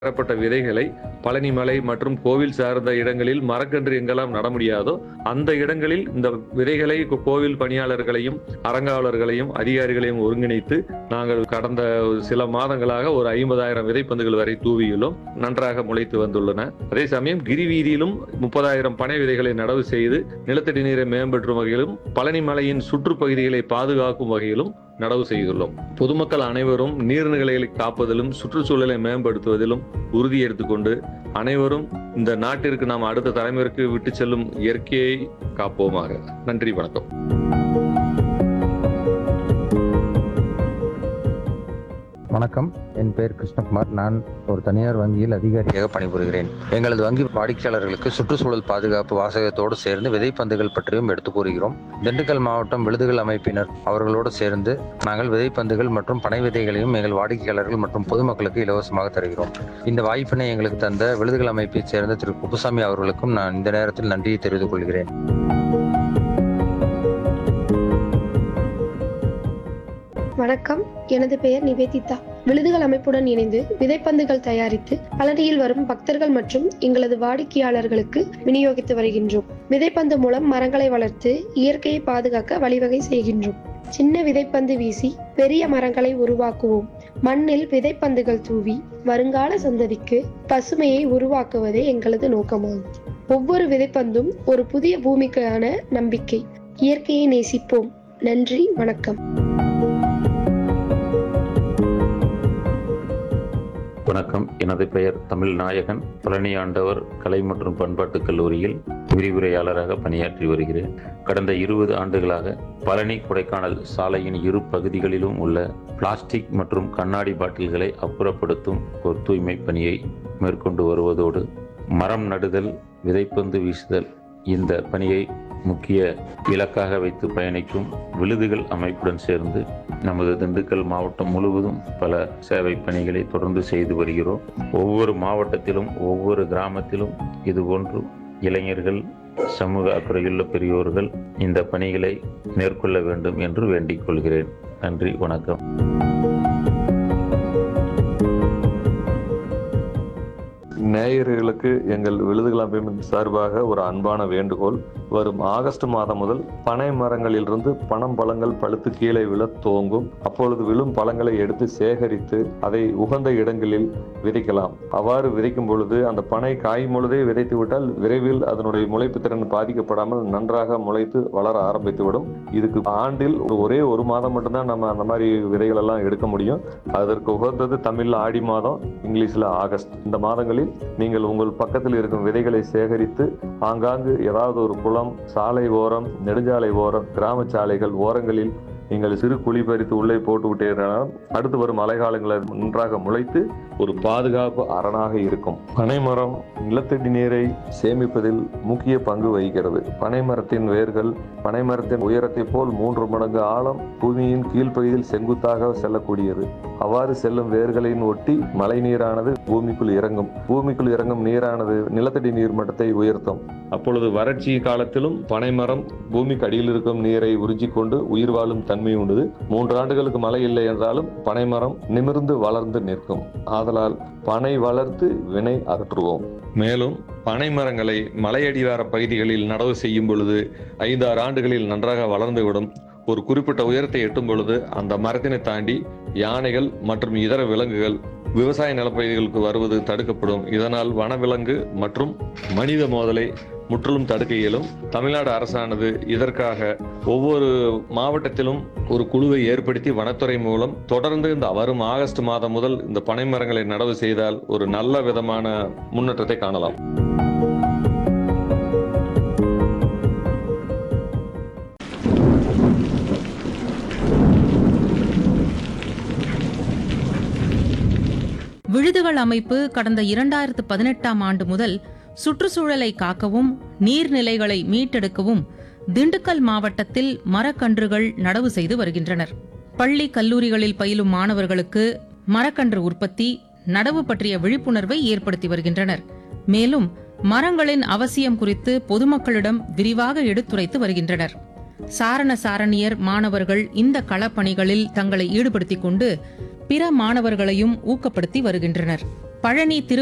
பெறப்பட்ட விதைகளை பழனிமலை மற்றும் கோவில் சார்ந்த இடங்களில் மரக்கன்று எங்கெல்லாம் நட முடியாதோ அந்த இடங்களில் இந்த விதைகளை கோ- கோவில் பணியாளர்களையும் அறங்காவலர்களையும் அதிகாரிகளையும் ஒருங்கிணைத்து நாங்கள் கடந்த சில மாதங்களாக ஒரு ஐம்பதாயிரம் விதைப்பந்துகள் வரை தூவியுள்ளோம் நன்றாக முளைத்து வந்துள்ளன அதே சமயம் கிரிவீதியிலும் முப்பதாயிரம் பனை விதைகளை நடவு செய்து நிலத்தடி நீரை மேம்பற்றும் வகையிலும் பழனிமலையின் சுற்றுப்பகுதிகளை பாதுகாக்கும் வகையிலும் நடவு செய்துள்ளோம் பொதுமக்கள் அனைவரும் நீர்நிலைகளை காப்பதிலும் சுற்றுச்சூழலை மேம்படுத்துவதிலும் உறுதி எடுத்துக்கொண்டு அனைவரும் இந்த நாட்டிற்கு நாம் அடுத்த தலைமுறைக்கு விட்டு செல்லும் இயற்கையை காப்போமாக நன்றி வணக்கம் வணக்கம் என் பெயர் கிருஷ்ணகுமார் நான் ஒரு தனியார் வங்கியில் அதிகாரியாக பணிபுரிகிறேன் எங்களது வங்கி வாடிக்கையாளர்களுக்கு சுற்றுச்சூழல் பாதுகாப்பு வாசகத்தோடு சேர்ந்து விதைப்பந்துகள் பற்றியும் எடுத்து கூறுகிறோம் திண்டுக்கல் மாவட்டம் விழுதுகள் அமைப்பினர் அவர்களோடு சேர்ந்து நாங்கள் விதைப்பந்துகள் மற்றும் பனை விதைகளையும் எங்கள் வாடிக்கையாளர்கள் மற்றும் பொதுமக்களுக்கு இலவசமாக தருகிறோம் இந்த வாய்ப்பினை எங்களுக்கு தந்த விழுதுகள் அமைப்பைச் சேர்ந்த திரு குப்புசாமி அவர்களுக்கும் நான் இந்த நேரத்தில் நன்றியை தெரிவித்துக் கொள்கிறேன் வணக்கம் எனது பெயர் நிவேதிதா விழுதுகள் அமைப்புடன் இணைந்து விதைப்பந்துகள் தயாரித்து பழனியில் வரும் பக்தர்கள் மற்றும் எங்களது வாடிக்கையாளர்களுக்கு விநியோகித்து வருகின்றோம் விதைப்பந்து மூலம் மரங்களை வளர்த்து இயற்கையை பாதுகாக்க வழிவகை செய்கின்றோம் சின்ன விதைப்பந்து வீசி பெரிய மரங்களை உருவாக்குவோம் மண்ணில் விதைப்பந்துகள் தூவி வருங்கால சந்ததிக்கு பசுமையை உருவாக்குவதே எங்களது நோக்கமாகும் ஒவ்வொரு விதைப்பந்தும் ஒரு புதிய பூமிக்கான நம்பிக்கை இயற்கையை நேசிப்போம் நன்றி வணக்கம் வணக்கம் எனது பெயர் தமிழ் நாயகன் பழனி ஆண்டவர் கலை மற்றும் பண்பாட்டுக் கல்லூரியில் விரிவுரையாளராக பணியாற்றி வருகிறேன் கடந்த இருபது ஆண்டுகளாக பழனி கொடைக்கானல் சாலையின் இரு பகுதிகளிலும் உள்ள பிளாஸ்டிக் மற்றும் கண்ணாடி பாட்டில்களை அப்புறப்படுத்தும் ஒரு தூய்மை பணியை மேற்கொண்டு வருவதோடு மரம் நடுதல் விதைப்பந்து வீசுதல் இந்த பணியை முக்கிய இலக்காக வைத்து பயணிக்கும் விழுதுகள் அமைப்புடன் சேர்ந்து நமது திண்டுக்கல் மாவட்டம் முழுவதும் பல சேவை பணிகளை தொடர்ந்து செய்து வருகிறோம் ஒவ்வொரு மாவட்டத்திலும் ஒவ்வொரு கிராமத்திலும் இது போன்று இளைஞர்கள் சமூக அக்கறையுள்ள பெரியோர்கள் இந்த பணிகளை மேற்கொள்ள வேண்டும் என்று வேண்டிக் கொள்கிறேன் நன்றி வணக்கம் நேயர்களுக்கு எங்கள் விழுதுகள் அமைப்பின் சார்பாக ஒரு அன்பான வேண்டுகோள் வரும் ஆகஸ்ட் மாதம் முதல் பனை மரங்களிலிருந்து பனம் பழங்கள் பழுத்து கீழே விழ துவங்கும் அப்பொழுது விழும் பழங்களை எடுத்து சேகரித்து அதை உகந்த இடங்களில் விதைக்கலாம் அவ்வாறு விதைக்கும் பொழுது அந்த பனை காயும் பொழுதே விதைத்து விட்டால் விரைவில் அதனுடைய முளைப்பு திறன் பாதிக்கப்படாமல் நன்றாக முளைத்து வளர ஆரம்பித்துவிடும் இதுக்கு ஆண்டில் ஒரே ஒரு மாதம் மட்டும்தான் நம்ம அந்த மாதிரி விதைகள் எல்லாம் எடுக்க முடியும் அதற்கு உகந்தது தமிழ்ல ஆடி மாதம் இங்கிலீஷ்ல ஆகஸ்ட் இந்த மாதங்களில் நீங்கள் உங்கள் பக்கத்தில் இருக்கும் விதைகளை சேகரித்து ஆங்காங்கு ஏதாவது ஒரு குளம் சாலை ஓரம் நெடுஞ்சாலை ஓரம் கிராம சாலைகள் ஓரங்களில் நீங்கள் சிறு குழி பறித்து உள்ளே போட்டு விட்டீர்கள் அடுத்து வரும் மழை காலங்களில் நன்றாக முளைத்து ஒரு பாதுகாப்பு அரணாக இருக்கும் பனைமரம் நிலத்தடி நீரை சேமிப்பதில் முக்கிய பங்கு வகிக்கிறது பனைமரத்தின் வேர்கள் பனைமரத்தின் உயரத்தை போல் மூன்று மடங்கு ஆழம் பூமியின் கீழ்ப்பகுதியில் செங்குத்தாக செல்லக்கூடியது அவ்வாறு செல்லும் வேர்களின் ஒட்டி மழை நீரானது பூமிக்குள் இறங்கும் பூமிக்குள் இறங்கும் நீரானது நிலத்தடி நீர் மட்டத்தை உயர்த்தும் அப்பொழுது வறட்சி காலத்திலும் பனைமரம் பூமிக்கு அடியில் இருக்கும் நீரை உறிஞ்சிக்கொண்டு உயிர் வாழும் தன்மை உண்டு மூன்று ஆண்டுகளுக்கு மழை இல்லை என்றாலும் பனைமரம் நிமிர்ந்து வளர்ந்து நிற்கும் ஆதலால் பனை வளர்த்து வினை அகற்றுவோம் மேலும் பனை மரங்களை மலையடிவார பகுதிகளில் நடவு செய்யும் பொழுது ஐந்தாறு ஆண்டுகளில் நன்றாக வளர்ந்துவிடும் ஒரு குறிப்பிட்ட உயரத்தை எட்டும் பொழுது அந்த மரத்தினை தாண்டி யானைகள் மற்றும் இதர விலங்குகள் விவசாய நிலப்பகுதிகளுக்கு வருவது தடுக்கப்படும் இதனால் வனவிலங்கு மற்றும் மனித மோதலை முற்றிலும் தடுக்க இயலும் தமிழ்நாடு அரசானது இதற்காக ஒவ்வொரு மாவட்டத்திலும் ஒரு குழுவை ஏற்படுத்தி வனத்துறை மூலம் தொடர்ந்து இந்த வரும் ஆகஸ்ட் மாதம் முதல் இந்த பனை மரங்களை நடவு செய்தால் ஒரு நல்ல விதமான முன்னேற்றத்தை காணலாம் விழுதுகள் அமைப்பு கடந்த இரண்டாயிரத்து பதினெட்டாம் ஆண்டு முதல் சுற்றுச்சூழலை காக்கவும் நீர்நிலைகளை மீட்டெடுக்கவும் திண்டுக்கல் மாவட்டத்தில் மரக்கன்றுகள் நடவு செய்து வருகின்றனர் பள்ளி கல்லூரிகளில் பயிலும் மாணவர்களுக்கு மரக்கன்று உற்பத்தி நடவு பற்றிய விழிப்புணர்வை ஏற்படுத்தி வருகின்றனர் மேலும் மரங்களின் அவசியம் குறித்து பொதுமக்களிடம் விரிவாக எடுத்துரைத்து வருகின்றனர் சாரண சாரணியர் மாணவர்கள் இந்த களப்பணிகளில் தங்களை ஈடுபடுத்திக் கொண்டு பிற மாணவர்களையும் ஊக்கப்படுத்தி வருகின்றனர் பழனி திரு